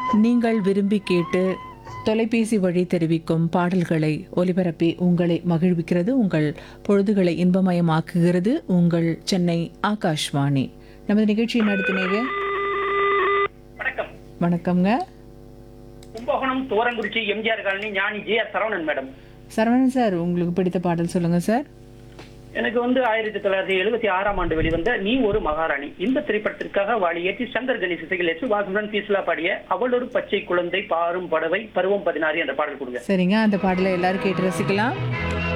நீங்கள் விரும்பி கேட்டு தொலைபேசி வழி தெரிவிக்கும் பாடல்களை ஒலிபரப்பி உங்களை மகிழ்விக்கிறது உங்கள் பொழுதுகளை இன்பமயமாக்குகிறது உங்கள் சென்னை ஆகாஷ்வாணி நமது நிகழ்ச்சியை நடத்தினீங்க வணக்கம் வணக்கம்ங்க Kumbakonam Thorankurichi MGR colony Gnani G R Saravanan madam Saravanan sir உங்களுக்கு பிடித்த பாடல் சொல்லுங்க சார் எனக்கு வந்து ஆயிரத்தி தொள்ளாயிரத்தி எழுபத்தி ஆறாம் ஆண்டு வெளிவந்த நீ ஒரு மகாராணி இந்த திரைப்படத்திற்காக வாழி ஏற்றி சங்கர் கணேஷ் இசைகள் எஸ் வாசுடன் பீஸ்லா பாடிய அவள் ஒரு பச்சை குழந்தை பாரும் படவை பருவம் பதினாறு என்ற பாடல் கொடுங்க சரிங்க அந்த பாடலை எல்லாரும் கேட்டு ரசிக்கலாம்